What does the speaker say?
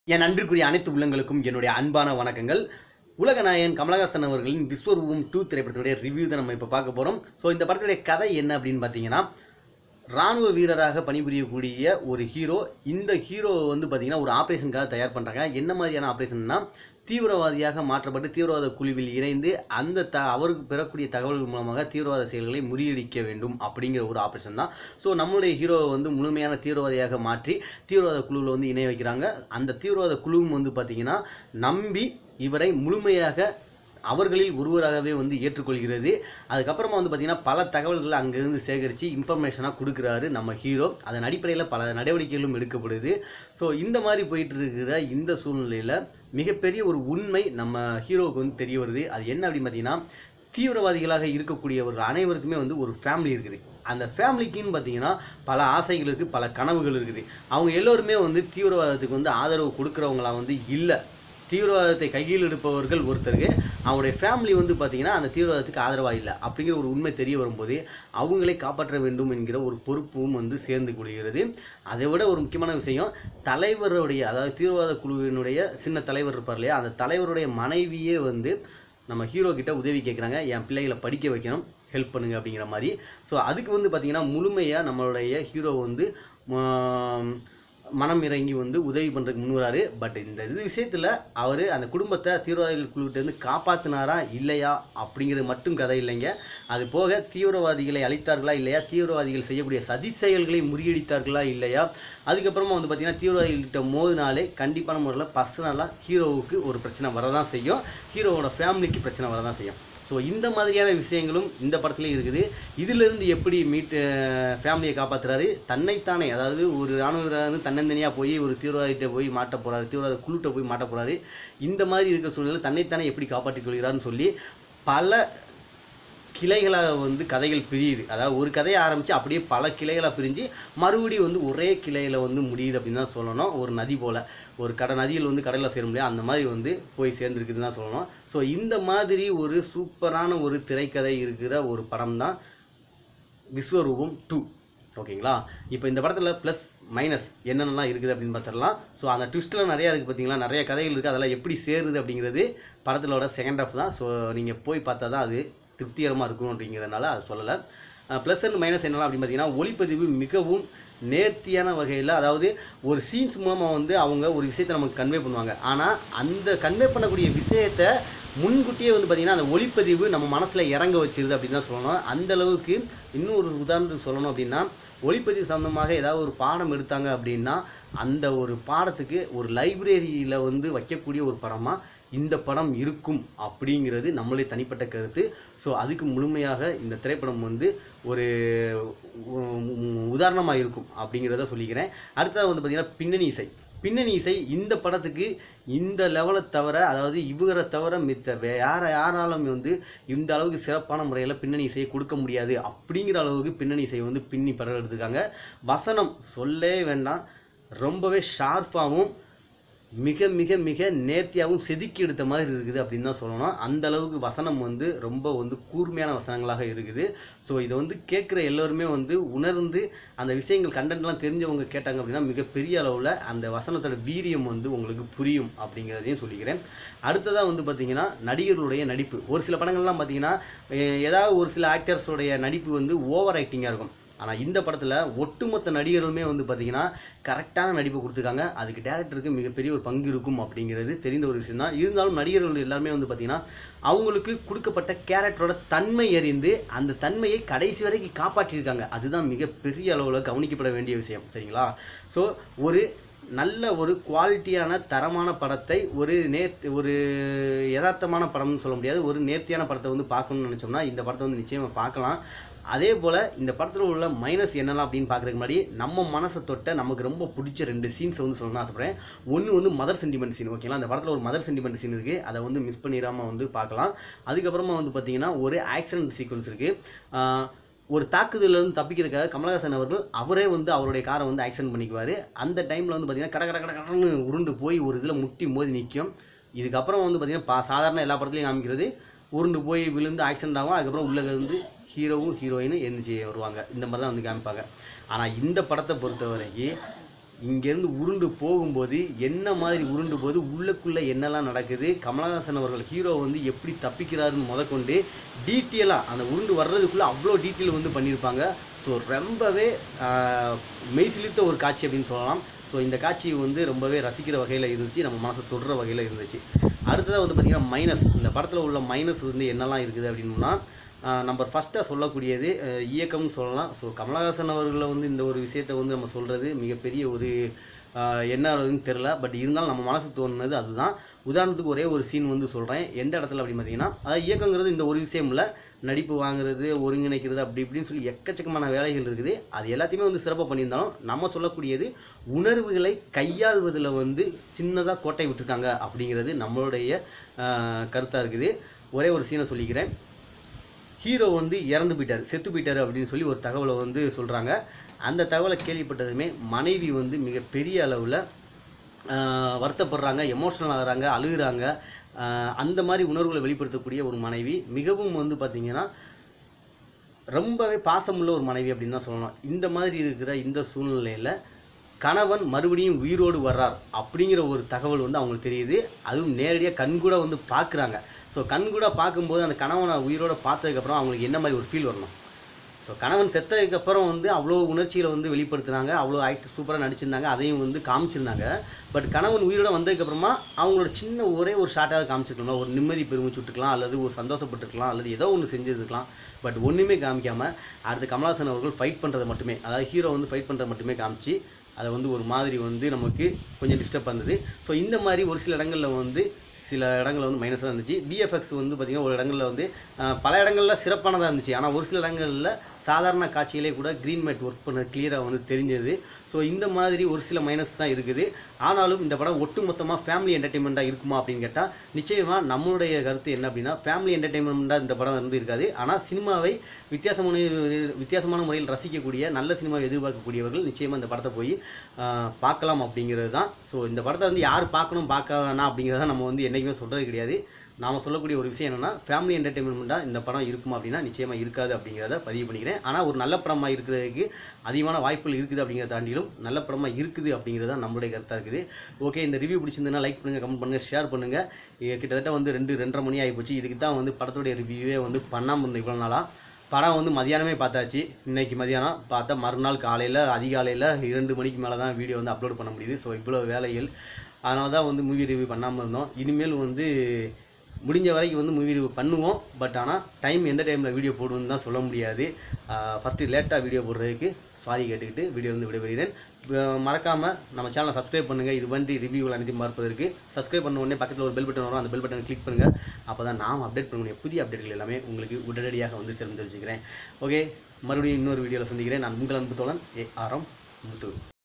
என் அன்பிற்குரிய அனைத்து உள்ளங்களுக்கும் என்னுடைய அன்பான வணக்கங்கள் உலகநாயகன் கமலஹாசன் அவர்களின் விஸ்வரூபம் டூ திரைப்படத்துடைய ரிவ்யூ தான் நம்ம இப்போ பார்க்க போகிறோம் ஸோ இந்த படத்துடைய கதை என்ன அப்படின்னு பார்த்தீங்கன்னா ராணுவ வீரராக பணிபுரியக்கூடிய ஒரு ஹீரோ இந்த ஹீரோ வந்து பார்த்தீங்கன்னா ஒரு ஆப்ரேஷனுக்காக தயார் பண்ணுறாங்க என்ன மாதிரியான ஆப்ரேஷன்னா தீவிரவாதியாக மாற்றப்பட்டு தீவிரவாத குழுவில் இணைந்து அந்த த அவருக்கு பெறக்கூடிய தகவல்கள் மூலமாக தீவிரவாத செயல்களை முறியடிக்க வேண்டும் அப்படிங்கிற ஒரு ஆப்ரேஷன் தான் ஸோ நம்மளுடைய ஹீரோவை வந்து முழுமையான தீவிரவாதியாக மாற்றி தீவிரவாத குழுவில் வந்து இணைய வைக்கிறாங்க அந்த தீவிரவாத குழுவும் வந்து பார்த்தீங்கன்னா நம்பி இவரை முழுமையாக அவர்களில் ஒருவராகவே வந்து ஏற்றுக்கொள்கிறது அதுக்கப்புறமா வந்து பார்த்தீங்கன்னா பல தகவல்களை அங்கேருந்து சேகரித்து இன்ஃபர்மேஷனாக கொடுக்குறாரு நம்ம ஹீரோ அதன் அடிப்படையில் பல நடவடிக்கைகளும் எடுக்கப்படுது ஸோ இந்த மாதிரி போயிட்டு இருக்கிற இந்த சூழ்நிலையில் மிகப்பெரிய ஒரு உண்மை நம்ம ஹீரோவுக்கு வந்து தெரிய வருது அது என்ன அப்படின்னு பார்த்தீங்கன்னா தீவிரவாதிகளாக இருக்கக்கூடியவர்கள் அனைவருக்குமே வந்து ஒரு ஃபேமிலி இருக்குது அந்த ஃபேமிலிக்குன்னு பார்த்தீங்கன்னா பல ஆசைகள் இருக்குது பல கனவுகள் இருக்குது அவங்க எல்லோருமே வந்து தீவிரவாதத்துக்கு வந்து ஆதரவு கொடுக்குறவங்களா வந்து இல்லை தீவிரவாதத்தை கையில் எடுப்பவர்கள் ஒருத்தருக்கு அவங்களுடைய ஃபேமிலி வந்து பார்த்தீங்கன்னா அந்த தீவிரவாதத்துக்கு ஆதரவாக இல்லை அப்படிங்கிற ஒரு உண்மை தெரிய வரும்போது அவங்களை காப்பாற்ற வேண்டும் என்கிற ஒரு பொறுப்பும் வந்து சேர்ந்து கொள்கிறது அதை விட ஒரு முக்கியமான விஷயம் தலைவருடைய அதாவது தீவிரவாத குழுவினுடைய சின்ன தலைவர் இருப்பார் இல்லையா அந்த தலைவருடைய மனைவியே வந்து நம்ம ஹீரோ கிட்ட உதவி கேட்குறாங்க என் பிள்ளைகளை படிக்க வைக்கணும் ஹெல்ப் பண்ணுங்க அப்படிங்கிற மாதிரி ஸோ அதுக்கு வந்து பார்த்தீங்கன்னா முழுமையாக நம்மளுடைய ஹீரோ வந்து ஆம், மனம் இறங்கி வந்து உதவி பண்ணுறதுக்கு முன்வராரு பட் இந்த இது விஷயத்தில் அவர் அந்த குடும்பத்தை தீவிரவாதிகள் குழுவிட்டேருந்து காப்பாற்றினாரா இல்லையா அப்படிங்கிறது மட்டும் கதை இல்லைங்க அது போக தீவிரவாதிகளை அழித்தார்களா இல்லையா தீவிரவாதிகள் செய்யக்கூடிய சதி செயல்களை முறியடித்தார்களா இல்லையா அதுக்கப்புறமா வந்து பார்த்தீங்கன்னா தீவிரவாதிகள்கிட்ட மோதினாலே கண்டிப்பான முறையில் பர்சனலாக ஹீரோவுக்கு ஒரு பிரச்சனை வரதான் செய்யும் ஹீரோவோட ஃபேமிலிக்கு பிரச்சனை வரதான் செய்யும் ஸோ இந்த மாதிரியான விஷயங்களும் இந்த படத்துலேயும் இருக்குது இதிலிருந்து எப்படி மீட் ஃபேமிலியை காப்பாற்றுறாரு தன்னைத்தானே அதாவது ஒரு ராணுவ வீரர் வந்து தன்னந்தனியாக போய் ஒரு தீவிரவாதிகிட்ட போய் மாட்ட போகிறாரு தீவிரவாத குழுட்ட போய் மாட்ட போகிறாரு இந்த மாதிரி இருக்கிற சூழ்நிலை தன்னைத்தானே எப்படி காப்பாற்றிக் கொள்கிறார்னு சொல்லி பல கிளைகளாக வந்து கதைகள் பிரியுது அதாவது ஒரு கதையை ஆரம்பித்து அப்படியே பல கிளைகளாக பிரிஞ்சு மறுபடியும் வந்து ஒரே கிளையில் வந்து முடியுது அப்படின்னு தான் சொல்லணும் ஒரு நதி போல் ஒரு கடை நதியில் வந்து கடலில் சேர முடியாது அந்த மாதிரி வந்து போய் சேர்ந்துருக்குதுன்னு தான் சொல்லணும் ஸோ இந்த மாதிரி ஒரு சூப்பரான ஒரு திரைக்கதை இருக்கிற ஒரு படம் தான் விஸ்வரூபம் டூ ஓகேங்களா இப்போ இந்த படத்தில் ப்ளஸ் மைனஸ் என்னென்னலாம் இருக்குது அப்படின்னு பார்த்துடலாம் ஸோ அந்த ட்விஸ்ட்லாம் நிறையா இருக்குது பார்த்தீங்களா நிறைய கதைகள் இருக்குது அதெல்லாம் எப்படி சேருது அப்படிங்கிறது படத்திலோட செகண்ட் ஹாஃப் தான் ஸோ நீங்கள் போய் பார்த்தா தான் அது திருப்திகரமாக இருக்கும் அப்படிங்கிறதுனால அதை சொல்லலை ப்ளஸ் அண்ட் மைனஸ் என்னலாம் அப்படின்னு பார்த்தீங்கன்னா ஒளிப்பதிவு மிகவும் நேர்த்தியான வகையில் அதாவது ஒரு சீன்ஸ் மூலமாக வந்து அவங்க ஒரு விஷயத்தை நமக்கு கன்வே பண்ணுவாங்க ஆனால் அந்த கன்வே பண்ணக்கூடிய விஷயத்தை முன்கூட்டியே வந்து பார்த்திங்கன்னா அந்த ஒளிப்பதிவு நம்ம மனசில் இறங்க வச்சிருது அப்படின்னு தான் சொல்லணும் அந்த அளவுக்கு இன்னும் ஒரு உதாரணத்துக்கு சொல்லணும் அப்படின்னா ஒளிப்பதிவு சம்பந்தமாக ஏதாவது ஒரு பாடம் எடுத்தாங்க அப்படின்னா அந்த ஒரு பாடத்துக்கு ஒரு லைப்ரரியில் வந்து வைக்கக்கூடிய ஒரு படமாக இந்த படம் இருக்கும் அப்படிங்கிறது நம்மளே தனிப்பட்ட கருத்து ஸோ அதுக்கு முழுமையாக இந்த திரைப்படம் வந்து ஒரு உதாரணமாக இருக்கும் அப்படிங்கிறத சொல்லிக்கிறேன் அடுத்தது வந்து பார்த்திங்கன்னா பின்னணி இசை பின்னணி இசை இந்த படத்துக்கு இந்த லெவலை தவிர அதாவது இவரை தவிர மித்த வே யார யாராலும் வந்து இந்த அளவுக்கு சிறப்பான முறையில் பின்னணி இசையை கொடுக்க முடியாது அப்படிங்கிற அளவுக்கு பின்னணி இசையை வந்து பின்னி படம் எடுத்துருக்காங்க வசனம் சொல்லவே வேண்டாம் ரொம்பவே ஷார்ப்பாகவும் மிக மிக மிக நேர்த்தியாகவும் செதுக்கி எடுத்த மாதிரி இருக்குது அப்படின்னு தான் சொல்லணும் அந்த அளவுக்கு வசனம் வந்து ரொம்ப வந்து கூர்மையான வசனங்களாக இருக்குது ஸோ இதை வந்து கேட்குற எல்லோருமே வந்து உணர்ந்து அந்த விஷயங்கள் கண்டென்ட்லாம் தெரிஞ்சவங்க கேட்டாங்க அப்படின்னா மிகப்பெரிய அளவில் அந்த வசனத்தோட வீரியம் வந்து உங்களுக்கு புரியும் அப்படிங்கிறதையும் சொல்லிக்கிறேன் அடுத்ததாக வந்து பார்த்தீங்கன்னா நடிகர்களுடைய நடிப்பு ஒரு சில படங்கள்லாம் பார்த்தீங்கன்னா அஹ் ஏதாவது ஒரு சில ஆக்டர்ஸோடைய நடிப்பு வந்து ஓவர் ஆக்டிங்காக இருக்கும் ஆனால் இந்த படத்தில் ஒட்டுமொத்த நடிகர்களுமே வந்து பார்த்தீங்கன்னா கரெக்டான நடிப்பு கொடுத்துருக்காங்க அதுக்கு டேரக்டருக்கு மிகப்பெரிய ஒரு பங்கு இருக்கும் அப்படிங்கிறது தெரிந்த ஒரு விஷயம் தான் இருந்தாலும் நடிகர்கள் எல்லாருமே வந்து பார்த்தீங்கன்னா அவங்களுக்கு கொடுக்கப்பட்ட கேரக்டரோட தன்மை அறிந்து அந்த தன்மையை கடைசி வரைக்கும் காப்பாற்றியிருக்காங்க அதுதான் மிகப்பெரிய அளவில் கவனிக்கப்பட வேண்டிய விஷயம் சரிங்களா ஸோ ஒரு நல்ல ஒரு குவாலிட்டியான தரமான படத்தை ஒரு நேர் ஒரு யதார்த்தமான படம்னு சொல்ல முடியாது ஒரு நேர்த்தியான படத்தை வந்து பார்க்கணும்னு நினச்சோம்னா இந்த படத்தை வந்து நிச்சயமாக பார்க்கலாம் அதே போல் இந்த படத்தில் உள்ள மைனஸ் என்னலாம் அப்படின்னு பார்க்குறதுக்கு முன்னாடி நம்ம மனசை தொட்ட நமக்கு ரொம்ப பிடிச்ச ரெண்டு சீன்ஸை வந்து சொல்லணும் ஆசைப்படுறேன் ஒன்று வந்து மதர் சென்டிமெண்ட் சீன் ஓகேங்களா அந்த படத்தில் ஒரு மதர் சென்டிமெண்ட் சீன் இருக்குது அதை வந்து மிஸ் பண்ணிடாமல் வந்து பார்க்கலாம் அதுக்கப்புறமா வந்து பார்த்தீங்கன்னா ஒரு ஆக்சிடென்ட் சீக்வன்ஸ் இருக்குது ஒரு தாக்குதலிருந்து தப்பிக்கிறதுக்காக கமலஹாசன் அவர்கள் அவரே வந்து அவருடைய காரை வந்து ஆக்சிடென்ட் பண்ணிக்குவார் அந்த டைமில் வந்து பார்த்தீங்கன்னா கட கட கட கடன்னு உருண்டு போய் ஒரு இதில் முட்டி மோதி நிற்கும் இதுக்கப்புறம் வந்து பார்த்தீங்கன்னா பா சாதாரண எல்லா படத்துலையும் காமிக்கிறது உருண்டு போய் விழுந்து ஆக்சிடென்ட் ஆகும் அதுக்கப்புறம் உள்ளே இருந்து ஹீரோவும் ஹீரோயினும் எந்திரிச்சு வருவாங்க இந்த மாதிரி தான் வந்து காமிப்பாங்க ஆனால் இந்த படத்தை பொறுத்த வரைக்கும் இங்கேருந்து உருண்டு போகும்போது என்ன மாதிரி உருண்டு போது உள்ளுக்குள்ளே என்னெல்லாம் நடக்குது கமலஹாசன் அவர்கள் ஹீரோ வந்து எப்படி தப்பிக்கிறாருன்னு முதற்கொண்டு டீட்டெயிலாக அந்த உருண்டு வர்றதுக்குள்ளே அவ்வளோ டீட்டெயில் வந்து பண்ணியிருப்பாங்க ஸோ ரொம்பவே ஆஹ், மெய் சிலிர்த்த ஒரு காட்சி அப்படின்னு சொல்லலாம் ஸோ இந்த காட்சி வந்து ரொம்பவே ரசிக்கிற வகையில் இருந்துச்சு நம்ம மனசை தொடுற வகையில் இருந்துச்சு அடுத்ததாக வந்து பார்த்திங்கன்னா மைனஸ் இந்த படத்தில் உள்ள மைனஸ் வந்து என்னெல்லாம் இருக்குது அப்படின்னா நம்பர் ஃபஸ்ட்டாக சொல்லக்கூடியது அஹ், இயக்கம்னு சொல்லலாம் ஸோ கமலஹாசன் அவர்களை வந்து இந்த ஒரு விஷயத்தை வந்து நம்ம சொல்கிறது மிகப்பெரிய ஒரு ஆஹ், என்ன ஆகுதுன்னு தெரில பட் இருந்தாலும் நம்ம மனசுக்கு தோணுனது அதுதான் உதாரணத்துக்கு ஒரே ஒரு சீன் வந்து சொல்கிறேன் எந்த இடத்துல அப்படின்னு பார்த்தீங்கன்னா அதாவது இயக்கங்கிறது இந்த ஒரு விஷயம் இல்லை நடிப்பு வாங்குறது ஒருங்கிணைக்கிறது அப்படி இப்படின்னு சொல்லி எக்கச்சக்கமான வேலைகள் இருக்குது அது எல்லாத்தையுமே வந்து சிறப்பாக பண்ணியிருந்தாலும் நம்ம சொல்லக்கூடியது உணர்வுகளை கையாள்வதில் வந்து சின்னதாக கோட்டை விட்டுருக்காங்க அப்படிங்கிறது நம்மளுடைய கருத்தாக இருக்குது ஒரே ஒரு சீனை சொல்லிக்கிறேன் ஹீரோ வந்து இறந்து போயிட்டார் செத்து போயிட்டாரு அப்படின்னு சொல்லி ஒரு தகவலை வந்து சொல்கிறாங்க அந்த தகவலை கேள்விப்பட்டதுமே மனைவி வந்து மிகப்பெரிய அளவில் வருத்தப்படுறாங்க எமோஷனல் ஆகுறாங்க அழுகுறாங்க ஆஹ் அந்த மாதிரி உணர்வுகளை வெளிப்படுத்தக்கூடிய ஒரு மனைவி மிகவும் வந்து பார்த்திங்கன்னா ரொம்பவே பாசமுள்ள ஒரு மனைவி அப்படின்னு தான் சொல்லணும் இந்த மாதிரி இருக்கிற இந்த சூழ்நிலையில் கணவன் மறுபடியும் உயிரோடு வர்றார் அப்படிங்கிற ஒரு தகவல் வந்து அவங்களுக்கு தெரியுது அதுவும் நேரடியாக கண்கூட வந்து பார்க்குறாங்க ஸோ கண்கூட பார்க்கும்போது அந்த கணவனை உயிரோட பார்த்ததுக்கப்புறம் அவங்களுக்கு என்ன மாதிரி ஒரு ஃபீல் வரணும் ஸோ கணவன் செத்ததுக்கப்புறம் வந்து அவ்வளோ உணர்ச்சிகளை வந்து வெளிப்படுத்துனாங்க அவ்வளோ ஆக்ட் சூப்பராக நடிச்சிருந்தாங்க அதையும் வந்து காமிச்சிருந்தாங்க பட் கணவன் உயிரோட வந்ததுக்கப்புறமா அவங்களோட சின்ன ஒரே ஒரு ஷார்ட்டாக காமிச்சிருக்கலாம் ஒரு நிம்மதி பெருமிச்சு விட்டுருக்கலாம் அல்லது ஒரு சந்தோஷப்பட்டுருக்கலாம் அல்லது ஏதோ ஒன்று செஞ்சிருக்கலாம் பட் ஒன்றுமே காமிக்காமல் அடுத்து கமலஹாசன் அவர்கள் ஃபைட் பண்ணுறதை மட்டுமே அதாவது ஹீரோ வந்து ஃபைட் பண்ணுறதை மட்டுமே காமிச்சு அதை வந்து ஒரு மாதிரி வந்து நமக்கு கொஞ்சம் டிஸ்டர்ப் பண்ணுது ஸோ இந்த மாதிரி ஒரு சில இடங்களில் வந்து சில இடங்கள்ல வந்து மைனஸாக இருந்துச்சு பிஎஃப்எக்ஸ் வந்து பார்த்திங்கன்னா ஒரு இடங்களில் வந்து அஹ், பல இடங்கள்ல சிறப்பானதாக இருந்துச்சு ஆனால் ஒரு சில இடங்களில் சாதாரண காட்சியிலே கூட க்ரீன் மேட் ஒர்க் பண்ண கிளியராக வந்து தெரிஞ்சது ஸோ இந்த மாதிரி ஒரு சில மைனஸ் தான் இருக்குது ஆனாலும் இந்த படம் ஒட்டுமொத்தமாக ஃபேமிலி என்டர்டெயின்மெண்ட்டாக இருக்குமா அப்படின்னு கேட்டால் நிச்சயமாக நம்மளுடைய கருத்து என்ன அப்படின்னா ஃபேமிலி என்டர்டெயின்மெண்ட்டாக இந்த படம் வந்து இருக்காது ஆனால் சினிமாவை வித்தியாசமான வித்தியாசமான முறையில் ரசிக்கக்கூடிய நல்ல சினிமாவை எதிர்பார்க்கக்கூடியவர்கள் நிச்சயமாக இந்த படத்தை போய் ஆஹ், பார்க்கலாம் அப்படிங்கிறது தான் ஸோ இந்த படத்தை வந்து யார் பார்க்கணும் பார்க்க வேணாம் அப்படிங்கிறத நம்ம வந்து என்றைக்குமே சொல்கிறது கிடையாது நாம சொல்லக்கூடிய ஒரு விஷயம் என்னன்னா ஃபேமிலி என்டர்டெயின்மெண்ட்டாக இந்த படம் இருக்குமா அப்படின்னா நிச்சயமாக இருக்காது அப்படிங்கிறத பதிவு பண்ணிக்கிறேன் ஆனால் ஒரு நல்ல படமாக இருக்கிறதுக்கு அதிகமான வாய்ப்புகள் இருக்குது அப்படிங்கிறத தாண்டிலும் நல்ல படமாக இருக்குது அப்படிங்கிறது தான் நம்மளுடைய கருத்தாக இருக்குது ஓகே இந்த ரிவ்யூ பிடிச்சிருந்ததுன்னா லைக் பண்ணுங்கள் கமெண்ட் பண்ணுங்கள் ஷேர் பண்ணுங்கள் கிட்டத்தட்ட வந்து ரெண்டு ரெண்டரை மணி ஆகி போச்சு இதுக்கு தான் வந்து படத்துடைய ரிவ்யூவே வந்து பண்ணாமல் இருந்தேன் இவ்வளோ நாளாக படம் வந்து மதியானமே பார்த்தாச்சு இன்னைக்கு மதியானம் பார்த்தா மறுநாள் காலையில் அதிகாலையில் இரண்டு மணிக்கு மேலே தான் வீடியோ வந்து அப்லோட் பண்ண முடியுது ஸோ இவ்வளோ வேலைகள் அதனால தான் வந்து மூவி ரிவ்யூ பண்ணாமல் இருந்தோம் இனிமேல் வந்து முடிஞ்ச வரைக்கும் வந்து மூவி ரிவ்யூ பண்ணுவோம் பட் ஆனால் டைம் எந்த டைமில் வீடியோ போடுவோம்னு தான் சொல்ல முடியாது ஃபஸ்ட்டு லேட்டாக வீடியோ போடுறதுக்கு சாரி கேட்டுக்கிட்டு வீடியோ வந்து விடைபெறுகிறேன் மறக்காமல் நம்ம சேனலை சப்ஸ்கிரைப் பண்ணுங்கள் இது வந்து ரிவ்யூவில் அனைத்தையும் பார்ப்பதற்கு சப்ஸ்கிரைப் பண்ண உடனே பக்கத்தில் ஒரு பெல் பட்டன் வரும் அந்த பெல் பட்டனை கிளிக் பண்ணுங்கள் அப்போ தான் நாம் அப்டேட் பண்ணக்கூடிய புதிய அப்டேட்கள் எல்லாமே உங்களுக்கு உடனடியாக வந்து சேர்ந்து தெரிஞ்சுக்கிறேன் ஓகே மறுபடியும் இன்னொரு வீடியோவில் சந்திக்கிறேன் நான் உங்கள் அன்பு தோழன் ஏ ஆரம் முத்து